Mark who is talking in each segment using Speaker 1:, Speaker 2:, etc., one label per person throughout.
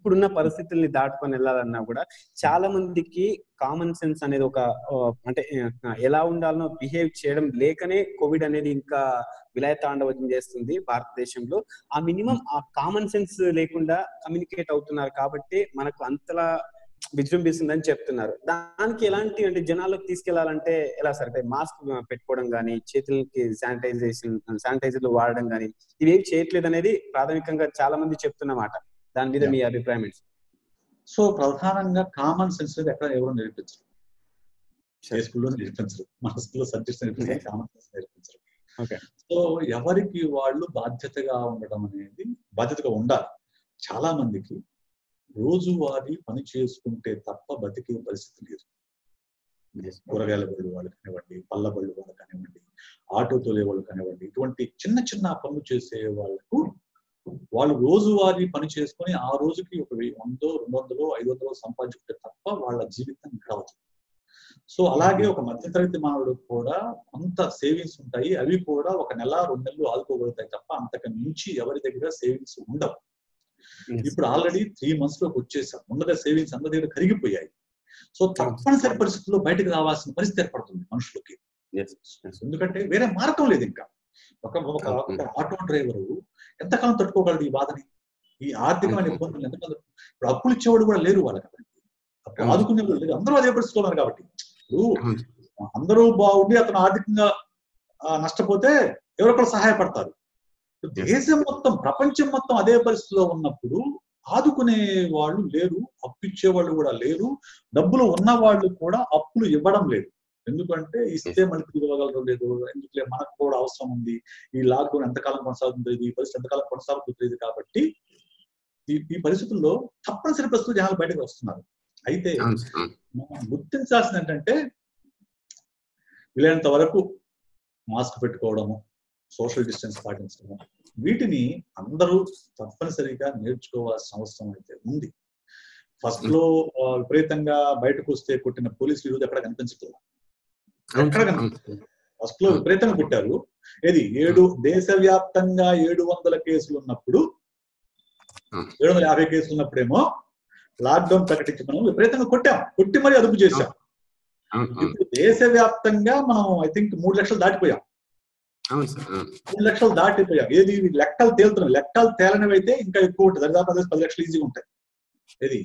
Speaker 1: ఇప్పుడున్న పరిస్థితుల్ని దాటుకొని వెళ్ళాలన్నా కూడా చాలా మందికి కామన్ సెన్స్ అనేది ఒక ఆ, అంటే ఆ, ఎలా ఉండాలనో బిహేవ్ చేయడం లేకనే కోవిడ్ అనేది ఇంకా విలయతాండవం చేస్తుంది భారతదేశంలో ఆ మినిమం ఆ కామన్ సెన్స్ లేకుండా కమ్యూనికేట్ అవుతున్నారు కాబట్టి మనకు అంతలా విజృంభిస్తుందని చెప్తున్నారు దానికి ఎలాంటి అంటే జనాలకు తీసుకెళ్లాలంటే ఎలా సార్ అంటే మాస్క్ పెట్టుకోవడం కానీ చేతులకి శానిటైజేషన్ శానిటైజర్లు వాడడం కానీ ఇవేవి చేయట్లేదు అనేది ప్రాథమికంగా చాలా మంది చెప్తున్నమాట దాని మీద మీ అభిప్రాయం ఏంటి
Speaker 2: సో ప్రధానంగా కామన్ సెన్స్ అనేది ఎక్కడ ఎవరు నేర్పించరు ఏ స్కూల్లో నేర్పించరు మన స్కూల్లో సబ్జెక్ట్స్ నేర్పించారు కామన్ సెన్స్ నేర్పించరు
Speaker 1: Okay.
Speaker 2: సో ఎవరికి వాళ్ళు బాధ్యతగా ఉండడం అనేది బాధ్యతగా ఉండాలి చాలా మందికి రోజువారీ పని చేసుకుంటే తప్ప బతికే పరిస్థితి లేదు కూరగాయల బళ్ళు వాళ్ళు కానివ్వండి పళ్ళ బళ్ళు వాళ్ళు కానివ్వండి ఆటో తోలే వాళ్ళు కానివ్వండి ఇటువంటి చిన్న చిన్న పనులు చేసే వాళ్ళకు వాళ్ళు రోజువారీ పని చేసుకొని ఆ రోజుకి ఒక వెయ్యి వందో రెండు వందలు ఐదు వందలు సంపాదించుకుంటే తప్ప వాళ్ళ జీవితం గడవదు సో అలాగే ఒక మధ్యతరగతి మానవుడు కూడా కొంత సేవింగ్స్ ఉంటాయి అవి కూడా ఒక నెల రెండు నెలలు ఆదుకోగలుగుతాయి తప్ప అంతకు మించి ఎవరి దగ్గర సేవింగ్స్ ఉండవు ఇప్పుడు ఆల్రెడీ త్రీ మంత్స్ లోకి వచ్చేసాం ఉన్నదే సేవింగ్స్ అందరి దగ్గర కరిగిపోయాయి సో తప్పనిసరి పరిస్థితుల్లో బయటకు రావాల్సిన పరిస్థితి ఏర్పడుతుంది మనుషులకి ఎందుకంటే వేరే మార్గం లేదు ఇంకా ఒక ఒక ఒక ఆటో డ్రైవరు ఎంతకాలం తట్టుకోగలడు ఈ బాధని ఈ ఆర్థికమైన ఇబ్బందులు ఎంతకాలం ఇప్పుడు అప్పులు ఇచ్చేవాడు కూడా లేరు వాళ్ళకి అప్పుడు ఆదుకునే వాళ్ళు లేరు అందరూ అదే పరిస్థితిలో ఉన్నారు కాబట్టి ఇప్పుడు అందరూ బాగుండి అతను ఆర్థికంగా ఆ, నష్టపోతే ఎవరొకరు సహాయపడతారు దేశం మొత్తం ప్రపంచం మొత్తం అదే పరిస్థితిలో ఉన్నప్పుడు ఆదుకునే వాళ్ళు లేరు అప్పిచ్చే వాళ్ళు కూడా లేరు డబ్బులు ఉన్న వాళ్ళు కూడా అప్పులు ఇవ్వడం లేదు ఎందుకంటే ఇస్తే మళ్ళీ తిరిగి ఇవ్వగలరు లేదు ఎందుకులే మనకు కూడా అవసరం ఉంది ఈ లాక్డౌన్ ఎంతకాలం కొనసాగుతుంది ఈ పరిస్థితి ఎంతకాలం కొనసాగుతుంది కాబట్టి ఈ ఈ పరిస్థితుల్లో తప్పనిసరి పరిస్థితులు జనాలు బయటకు వస్తున్నారు అయితే మనం గుర్తించాల్సింది ఏంటంటే వీలైనంత వరకు మాస్క్ పెట్టుకోవడము సోషల్ డిస్టెన్స్ పాటించడము వీటిని అందరూ తప్పనిసరిగా నేర్చుకోవాల్సిన అవసరం అయితే ఉంది ఫస్ట్ లో ఆ, విపరీతంగా బయటకు వస్తే కొట్టిన పోలీసులు ఈరోజు ఎక్కడ కనిపించట్లేదు ఎక్కడ కనిపించట్లేదు ఫస్ట్ లో విపరీతంగా పుట్టారు ఏది ఏడు దేశవ్యాప్తంగా ఏడు వందల కేసులు ఉన్నప్పుడు ఏడు వందల యాభై కేసులు ఉన్నప్పుడేమో లాక్డౌన్ ప్రకటించి మనం విపరీతంగా కొట్టాం కొట్టి మరీ అదుపు చేశాం ఇప్పుడు దేశవ్యాప్తంగా మనం ఐ థింక్ మూడు లక్షలు దాటిపోయాం
Speaker 1: అవును సార్
Speaker 2: మూడు లక్షలు దాటిపోయాం ఏది ఇవి లెక్కలు తేలుతున్నాయి లెక్కలు తేలనివి అయితే ఇంకా ఎక్కువ ఉంటుంది దరిదాపు అదే పది లక్షలు ఈజీగా ఉంటాయి ఏది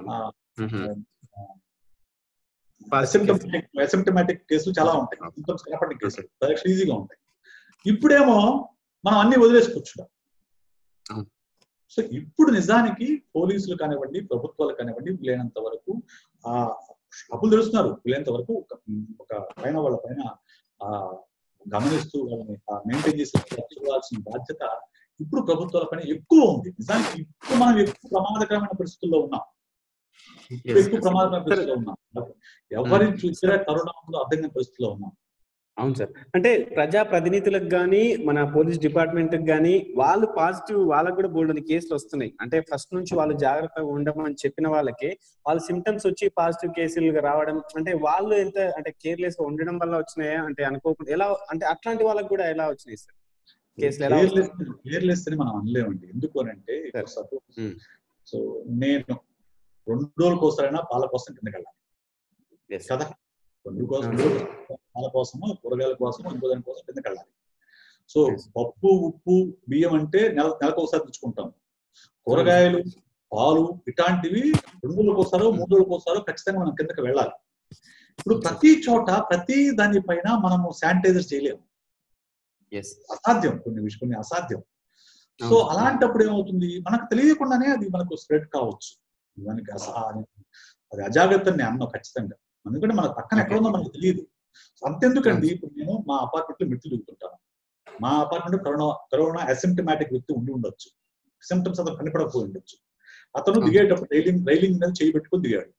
Speaker 2: అసిమ్టమాటిక్ అసిమ్టమాటిక్ కేసులు చాలా ఉంటాయి సింటమ్స్ కనపడిన కేసులు పది లక్షలు ఈజీగా ఉంటాయి ఇప్పుడేమో మనం అన్ని వదిలేసి కూర్చున్నాం
Speaker 1: అవును.
Speaker 2: సో ఇప్పుడు నిజానికి పోలీసులు కానివ్వండి ప్రభుత్వాలు కానివ్వండి వీలైనంత వరకు ఆ అప్పులు తెలుస్తున్నారు వీలైనంత వరకు ఒక ఒక పైన వాళ్ళ పైన ఆ గమనిస్తూ వాళ్ళని మెయింటైన్ చేసి చూడాల్సిన బాధ్యత ఇప్పుడు ప్రభుత్వాల పైన ఎక్కువ ఉంది నిజానికి ఇప్పుడు మనం ఎక్కువ ప్రమాదకరమైన పరిస్థితుల్లో ఉన్నాం ఇప్పుడు ఎక్కువ ప్రమాదకరమైన పరిస్థితుల్లో ఉన్నాం ఎవరి చూసినా కరోనా ముందు అర్థం కాని పరిస్థితిలో ఉన్నాం
Speaker 1: అవును సార్ అంటే ప్రజా ప్రతినిధులకు కానీ మన పోలీస్ డిపార్ట్మెంట్ కానీ వాళ్ళు పాజిటివ్ వాళ్ళకు కూడా బోల్డ్ కేసులు వస్తున్నాయి అంటే ఫస్ట్ నుంచి వాళ్ళు జాగ్రత్తగా ఉండమని చెప్పిన వాళ్ళకి వాళ్ళ సిమ్టమ్స్ వచ్చి పాజిటివ్ కేసులు రావడం అంటే వాళ్ళు ఎంత అంటే కేర్లెస్ గా ఉండడం వల్ల వచ్చినాయా అంటే అనుకోకుండా ఎలా అంటే అట్లాంటి వాళ్ళకి కూడా ఎలా వచ్చినాయి సార్ కేసులు ఎలా
Speaker 2: కేర్లెస్ కేర్లెస్ అని మనం అనలేమండి ఎందుకు అని అంటే
Speaker 1: Sure.
Speaker 2: Suppose
Speaker 1: Hmm.
Speaker 2: సో నేను రెండు రోజులకు ఒకసారైనా పాల కోసం కిందకి వెళ్ళాలి
Speaker 1: Yes.
Speaker 2: కదా రెండు కోసం పాల కోసము కూరగాయల కోసము ఇంకో దాని కోసం కిందకి వెళ్ళాలి సో
Speaker 1: Yes.
Speaker 2: పప్పు ఉప్పు బియ్యం అంటే నెల నెలకు ఒకసారి తెచ్చుకుంటాం కూరగాయలు పాలు ఇట్లాంటివి రెండు రోజులకు ఒకసారో మూడు రోజులకు ఒకసారో ఖచ్చితంగా మనం కిందకి వెళ్ళాలి ఇప్పుడు ప్రతి చోట ప్రతి దానిపైన మనము శానిటైజర్ చేయలేము
Speaker 1: ఎస్
Speaker 2: అసాధ్యం కొన్ని విషయం కొన్ని అసాధ్యం సో
Speaker 1: అవును.
Speaker 2: అలాంటప్పుడు ఏమవుతుంది మనకు తెలియకుండానే అది మనకు స్ప్రెడ్ కావచ్చు దానికి అస- అది అజాగ్రత్తని అన్న ఖచ్చితంగా ఎందుకంటే మన పక్కన ఎక్కడ ఉందో మనకు తెలియదు అంతెందుకండి ఇప్పుడు నేను మా అపార్ట్మెంట్ లో మెట్లు దిగుతుంటాను మా అపార్ట్మెంట్ కరోనా కరోనా అసిమ్టమాటిక్ వ్యక్తి ఉండి ఉండొచ్చు సిమ్టమ్స్ అతను కనపడకపోయి ఉండొచ్చు అతను
Speaker 1: అవును.
Speaker 2: దిగేటప్పుడు రైలింగ్ రైలింగ్ మీద చేయి పెట్టుకొని దిగాడు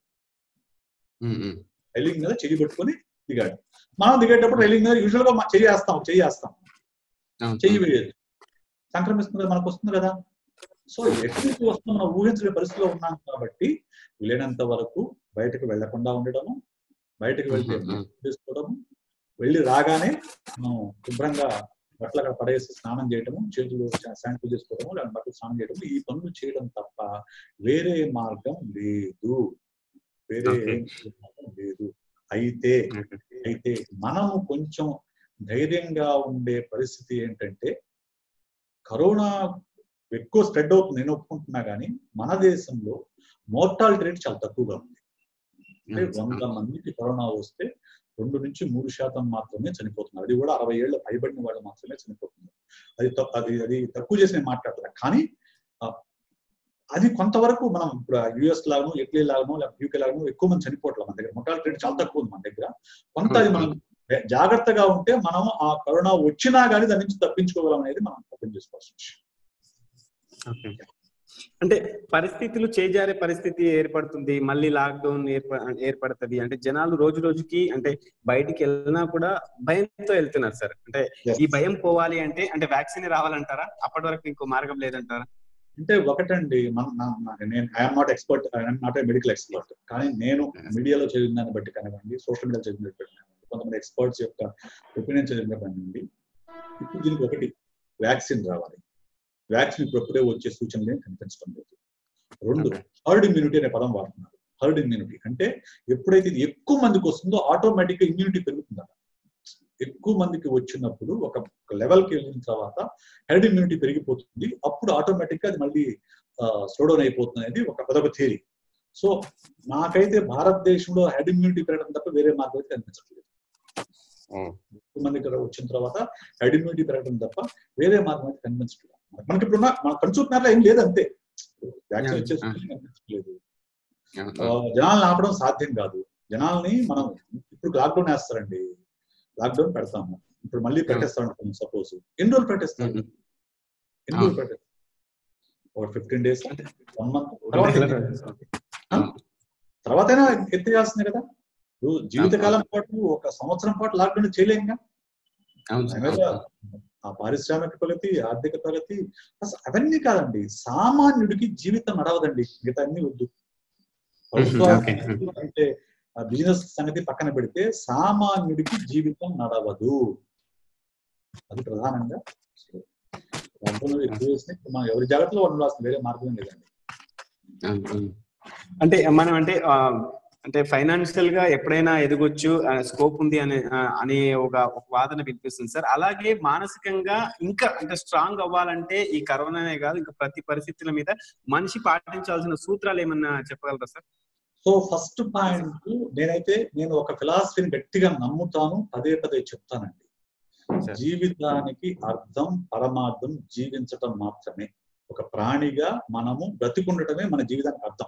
Speaker 2: రైలింగ్ మీద చెయ్యి పెట్టుకొని దిగాడు మనం దిగేటప్పుడు రైలింగ్ మీద యూజువల్ గా చెయ్యి వేస్తాం చెయ్యి వేస్తాం చెయ్యి వేయదు సంక్రమిస్తుంది కదా, మనకు వస్తుంది కదా సో ఎక్కడి నుంచి వస్తుందో మనం ఊహించలేని పరిస్థితిలో ఉన్నాం కాబట్టి వీలైనంత వరకు బయటకు వెళ్లకుండా ఉండడము బయటకు వెళ్తే
Speaker 1: Mhm.
Speaker 2: మాస్క్ తీసుకోవడము వెళ్ళి రాగానే మనం శుభ్రంగా బట్టలు అక్కడ పడేసి స్నానం చేయడము చేతులు శానిటైజ్ చేసుకోవడము లేదా బట్టలు స్నానం చేయడము ఈ పనులు చేయడం తప్ప వేరే మార్గం లేదు వేరే
Speaker 1: Okay.
Speaker 2: ఏం మార్గం లేదు అయితే అయితే మనము కొంచెం ధైర్యంగా ఉండే పరిస్థితి ఏంటంటే కరోనా ఎక్కువ స్ప్రెడ్ అవుతుంది నేను ఒప్పుకుంటున్నా కానీ మన దేశంలో మోర్టాలిటీ రేట్ చాలా తక్కువగా ఉంది అంటే వంద మందికి కరోనా వస్తే రెండు నుంచి మూడు శాతం మాత్రమే చనిపోతున్నారు అది కూడా అరవై ఏళ్ళు పైబడిన వాళ్ళు మాత్రమే చనిపోతున్నారు అది త- అది అది తక్కువ చేసి నేను మాట్లాడుతున్నా కానీ ఆ, అది కొంతవరకు మనం ఇప్పుడు యుఎస్ లాగాను ఇటలీ లాగాను లేకపోతే యూకే లాగాను ఎక్కువ మంది చనిపోవట్లేదు మన దగ్గర మొటాలిటీ రేట్ చాలా తక్కువ ఉంది మన దగ్గర కొంత అది మనం జాగ్రత్తగా ఉంటే మనం ఆ కరోనా వచ్చినా కానీ దాని నుంచి తప్పించుకోగలం అనేది మనం అర్థం చేసుకోవాల్సిన విషయం
Speaker 1: ఓకే. అంటే పరిస్థితులు చేజారే పరిస్థితి ఏర్పడుతుంది మళ్ళీ లాక్డౌన్ ఏర్ప ఏర్పడుతుంది అంటే జనాలు రోజు రోజుకి అంటే బయటికి వెళ్ళినా కూడా భయంతో వెళ్తున్నారు సార్ అంటే ఈ భయం పోవాలి అంటే అంటే వ్యాక్సిన్ రావాలంటారా అప్పటి వరకు ఇంకో మార్గం లేదంటారా
Speaker 2: అంటే ఒకటండి మన నా- నా- నేను I'm not expert I'm not a medical expert కానీ నేను మీడియాలో చదివిన దాన్ని బట్టి కానివ్వండి సోషల్ మీడియాలో చదివిన దాన్ని బట్టి కానివ్వండి కొంతమంది ఎక్స్పర్ట్స్ యొక్క ఒపీనియన్ చదివిన కానివ్వండి ఇప్పుడు దీనికి ఒకటి వ్యాక్సిన్ రావాలి వ్యాక్సిన్ ఇప్పుడు ఎప్పుడే వచ్చే సూచనలు ఏం కనిపించడం లేదు రెండు హర్డ్ ఇమ్యూనిటీ అనే పదం వాడుతున్నారు హర్డ్ ఇమ్యూనిటీ అంటే ఎప్పుడైతే ఇది ఎక్కువ మందికి వస్తుందో ఆటోమేటిక్ గా ఇమ్యూనిటీ పెరుగుతుందట ఎక్కువ మందికి వచ్చినప్పుడు ఒక లెవెల్కి వెళ్ళిన తర్వాత హెడ్ ఇమ్యూనిటీ పెరిగిపోతుంది అప్పుడు ఆటోమేటిక్ గా అది మళ్ళీ స్లో డౌన్ అయిపోతుంది అనేది ఒక అదొక థియరీ సో నాకైతే భారతదేశంలో హెడ్ ఇమ్యూనిటీ పెరగడం తప్ప వేరే మార్గం అయితే కనిపించట్లేదు ఎక్కువ మందికి వచ్చిన తర్వాత హెడ్ ఇమ్యూనిటీ పెరగడం తప్ప వేరే మార్గం అయితే కనిపించట్లేదు మనకి ఇప్పుడు మన కన్సూట్నర్లో ఏం లేదు అంతే వ్యాక్సిన్
Speaker 1: Yeah.
Speaker 2: వచ్చేసి కనిపించట్లేదు ఆ, జనాల్ని ఆపడం సాధ్యం కాదు జనాల్ని మనం ఇప్పుడు లాక్డౌన్ వేస్తారండి లాక్డౌన్ పెడతాము ఇప్పుడు మళ్ళీ పెట్టేస్తాం అనుకోండి సపోజ్ ఎన్ని రోజులు పెట్టేస్తాం ఎన్ని రోజులు పెట్టేస్తాం ఒక ఫిఫ్టీన్ డేస్ వన్ మంత్ తర్వాతైనా ఎత్తేయాల్సిందే కదా ఇప్పుడు జీవితకాలం పాటు ఒక సంవత్సరం పాటు లాక్డౌన్ చేయలేంగా అనేది ఆ పారిశ్రామిక ప్రగతి ఆర్థిక ప్రగతి అసలు అవన్నీ కాదండి సామాన్యుడికి జీవితం నడవదండి మిగతా అన్ని వద్దు
Speaker 1: Okay.
Speaker 2: ప్రభుత్వాలు అంటే బిజినెస్ సంగతి పక్కన పెడితే సామాన్యుడికి జీవితం నడవదు అది ప్రధానంగా డబ్బులు ఎక్కువ వేస్తే మనం ఎవరి జాగ్రత్తలో ఉండాల్సిన వేరే మార్గం లేదండి
Speaker 1: అంటే మనం అంటే ఆ, అంటే ఫైనాన్షియల్ గా ఎప్పుడైనా ఎదగొచ్చు స్కోప్ ఉంది అనే ఆ, అనే ఒక ఒక వాదన వినిపిస్తుంది సార్ అలాగే మానసికంగా ఇంకా అంటే స్ట్రాంగ్ అవ్వాలంటే ఈ కరోనానే కాదు ఇంకా ప్రతి పరిస్థితుల మీద మనిషి పాటించాల్సిన సూత్రాలు ఏమన్నా చెప్పగలరా సార్
Speaker 2: సో ఫస్ట్ పాయింట్ నేనైతే నేను ఒక ఫిలాసఫీని గట్టిగా నమ్ముతాను పదే పదే చెప్తానండి
Speaker 1: Sure.
Speaker 2: జీవితానికి అర్థం పరమార్థం జీవించటం మాత్రమే ఒక ప్రాణిగా మనము బ్రతికుండటమే మన జీవితానికి అర్థం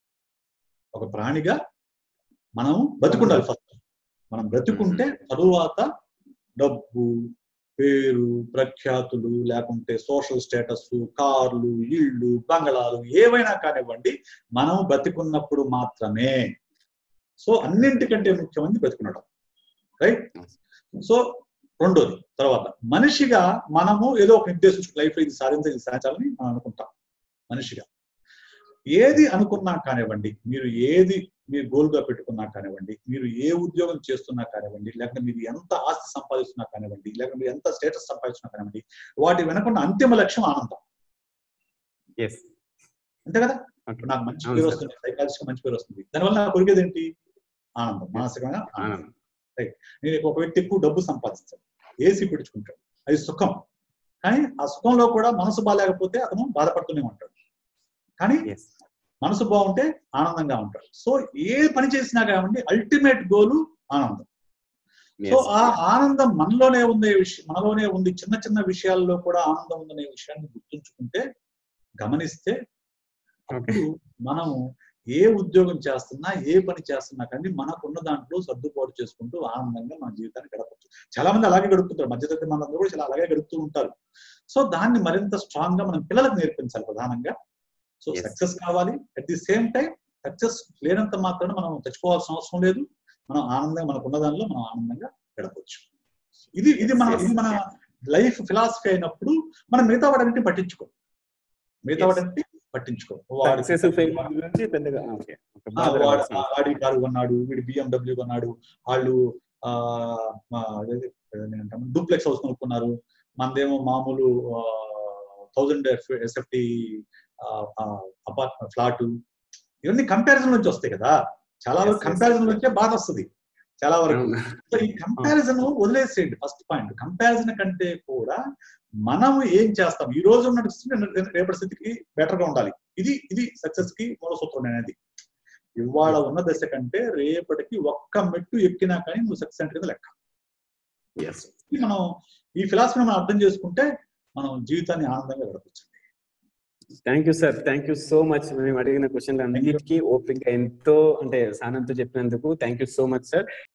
Speaker 2: ఒక ప్రాణిగా మనము బ్రతికుండాలి ఫస్ట్ మనం బ్రతికుంటే తరువాత డబ్బు పేరు ప్రఖ్యాతులు లేకుంటే సోషల్ స్టేటస్ కార్లు ఇళ్ళు బంగళాలు ఏవైనా కానివ్వండి మనం బ్రతికున్నప్పుడు మాత్రమే సో అన్నింటికంటే ముఖ్యమైనది బ్రతికునడం రైట్ సో రెండోది తర్వాత మనిషిగా మనము ఏదో ఒక నిర్దేశించు లైఫ్ ఇది సాధించాలి ఇది సాధించాలని మనం అనుకుంటాం మనిషిగా ఏది అనుకున్నా కానివ్వండి మీరు ఏది మీరు గోల్ గా పెట్టుకున్నా కానివ్వండి మీరు ఏ ఉద్యోగం చేస్తున్నా కానివ్వండి లేకపోతే మీరు ఎంత ఆస్తి సంపాదిస్తున్నా కానివ్వండి లేకపోతే మీరు ఎంత స్టేటస్ సంపాదిస్తున్నా కానివ్వండి వాటి వెనకున్న అంతిమ లక్ష్యం ఆనందం
Speaker 1: ఎస్
Speaker 2: అంతే కదా ఇప్పుడు నాకు మంచి పేరు వస్తుంది సైకాలజిస్ట్ మంచి పేరు వస్తుంది దానివల్ల నాకు కొరిగేది ఏంటి ఆనందం మానసికమైన ఆనందం నేను ఒక వ్యక్తి ఎక్కువ డబ్బు సంపాదిస్తాడు ఏసీ పెట్టుకుంటాడు అది సుఖం కానీ ఆ సుఖంలో కూడా మనసు బాగాలేకపోతే అతను బాధపడుతూనే ఉంటాడు కానీ
Speaker 1: ఎస్
Speaker 2: మనసు బాగుంటే ఆనందంగా ఉంటాడు సో ఏ పని చేసినా కానివ్వండి అల్టిమేట్ గోలు ఆనందం సో ఆ ఆనందం మనలోనే ఉంది విషయం మనలోనే ఉంది చిన్న చిన్న విషయాల్లో కూడా ఆనందం ఉందనే విషయాన్ని గుర్తుంచుకుంటే గమనిస్తే అప్పుడు మనము ఏ ఉద్యోగం చేస్తున్నా ఏ పని చేస్తున్నా కానీ మనకున్న దాంట్లో సర్దుబాటు చేసుకుంటూ ఆనందంగా మన జీవితాన్ని గడపచ్చు చాలా మంది అలాగే గడుపుతుంటారు మధ్యతరగతి మనందరూ కూడా చాలా అలాగే గడుపుతూ ఉంటారు సో దాన్ని మరింత స్ట్రాంగ్ గా మనం పిల్లలకు నేర్పించాలి ప్రధానంగా సో
Speaker 1: Yes.
Speaker 2: సక్సెస్ కావాలి at the same time success లేనంత మాత్రాన మనం తెచ్చుకోవాల్సిన అవసరం లేదు మనం ఆనందంగా మనకు ఉన్న దానిలో మనం ఆనందంగా గడపచ్చు ఇది ఇది మన ఇది మన లైఫ్ ఫిలాసఫీ అయినప్పుడు మనం మిగతా వాటన్నిటి పట్టించుకో మిగతా
Speaker 1: Yes.
Speaker 2: వాటన్నిటి పట్టించుకో వాడి
Speaker 1: సక్సెస్ ఫెయిల్యూర్ గురించి పెద్దగా ఓకే
Speaker 2: ఆ, వాడు ఆ, వాడి కారు కొన్నాడు వీడి బిఎండబ్ల్యూ కొన్నాడు వాళ్ళు ఆ డూప్లెక్స్ హౌస్ కొనుక్కున్నారు మనదేమో మామూలు థౌజండ్ ఎస్ఎఫ్టి అపార్ట్మెంట్ ఫ్లాట్ ఇవన్నీ కంపారిజన్ నుంచి వస్తాయి కదా చాలా వరకు
Speaker 1: Yes, yes.
Speaker 2: కంపారిజన్ నుంచే బాధ వస్తుంది చాలా వరకు
Speaker 1: అవును.
Speaker 2: సో ఈ కంపారిజన్ వదిలేసేయండి ఫస్ట్ పాయింట్ కంపారిజన్ కంటే కూడా మనం ఏం చేస్తాం ఈ రోజు ఉన్న స్థితి రే- రేపటి స్థితికి బెటర్ గా ఉండాలి ఇది ఇది సక్సెస్ కి మూల సూత్రం అనేది ఇవాళ ఉన్న దశ కంటే రేపటికి ఒక్క మెట్టు ఎక్కినా కానీ నువ్వు సక్సెస్ అంటే లెక్క
Speaker 1: Yes.
Speaker 2: ఇది మనం ఈ ఫిలాసఫీని మనం అర్థం చేసుకుంటే మనం జీవితాన్ని ఆనందంగా గడపచ్చు
Speaker 1: thank you sir thank you so much మేము అడిగిన క్వశ్చన్ అన్నిటికీ ఓపిక ఎంతో అంటే సానంతో చెప్పినందుకు thank you so much sir